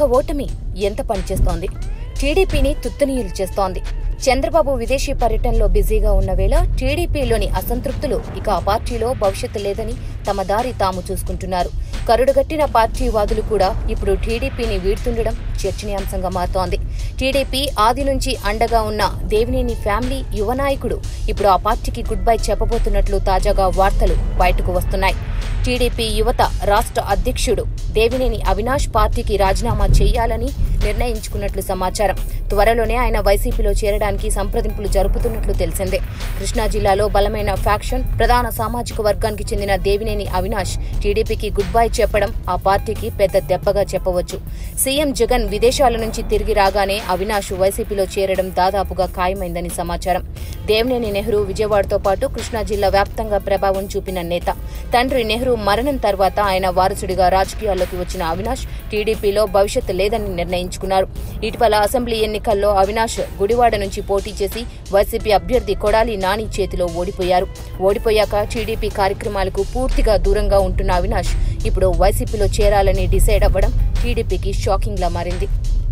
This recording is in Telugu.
ఓటమి ఎంత పనిచేస్తోంది టీడీపీని తుత్తనీయులు చేస్తోంది చంద్రబాబు విదేశీ పర్యటనలో బిజీగా ఉన్న వేళ టీడీపీలోని అసంతృప్తులు ఇక ఆ పార్టీలో భవిష్యత్తు లేదని తమ దారి తాము చూసుకుంటున్నారు కరుడుగట్టిన పార్టీ వాదులు కూడా ఇప్పుడు టీడీపీని వీడుతుండడం చర్చనీయాంశంగా మారుతోంది టీడీపీ ఆది నుంచి అండగా ఉన్న దేవినేని ఫ్యామిలీ యువ నాయకుడు ఇప్పుడు ఆ పార్టీకి గుడ్ బై చెప్పబోతున్నట్లు తాజాగా వార్తలు బయటకు వస్తున్నాయి టీడీపీ యువత రాష్ట్ర అధ్యక్షుడు దేవినేని అవినాష్ పార్టీకి రాజీనామా చేయాలని నిర్ణయించుకున్నట్లు సమాచారం త్వరలోనే ఆయన వైసీపీలో చేరడానికి సంప్రదింపులు జరుపుతున్నట్లు తెలిసిందే కృష్ణా జిల్లాలో బలమైన ఫ్యాక్షన్ ప్రధాన సామాజిక వర్గానికి చెందిన దేవినేని అవినాష్ టీడీపీకి గుడ్ బై చెప్పడం ఆ పార్టీకి పెద్ద దెబ్బగా చెప్పవచ్చు సీఎం జగన్ విదేశాల నుంచి తిరిగి రాగానే అవినాష్ వైసీపీలో చేరడం దాదాపుగా ఖాయమైందని సమాచారం దేవినేని నెహ్రూ విజయవాడతో పాటు కృష్ణా జిల్లా వ్యాప్తంగా ప్రభావం చూపిన నేత తండ్రి నెహ్రూ మరణం తర్వాత ఆయన వారసుడిగా రాజకీయాల్లోకి వచ్చిన అవినాష్ టీడీపీలో భవిష్యత్తు లేదని నిర్ణయించుకున్నారు ఇటీవల అసెంబ్లీ ఎన్నికల్లో అవినాష్ గుడివాడ నుంచి పోటీ చేసి వైసీపీ అభ్యర్థి కొడాలి నాని చేతిలో ఓడిపోయారు ఓడిపోయాక టీడీపీ కార్యక్రమాలకు పూర్తిగా దూరంగా ఉంటున్న అవినాష్ ఇప్పుడు వైసీపీలో చేరాలని డిసైడ్ అవ్వడం టీడీపీకి షాకింగ్లా మారింది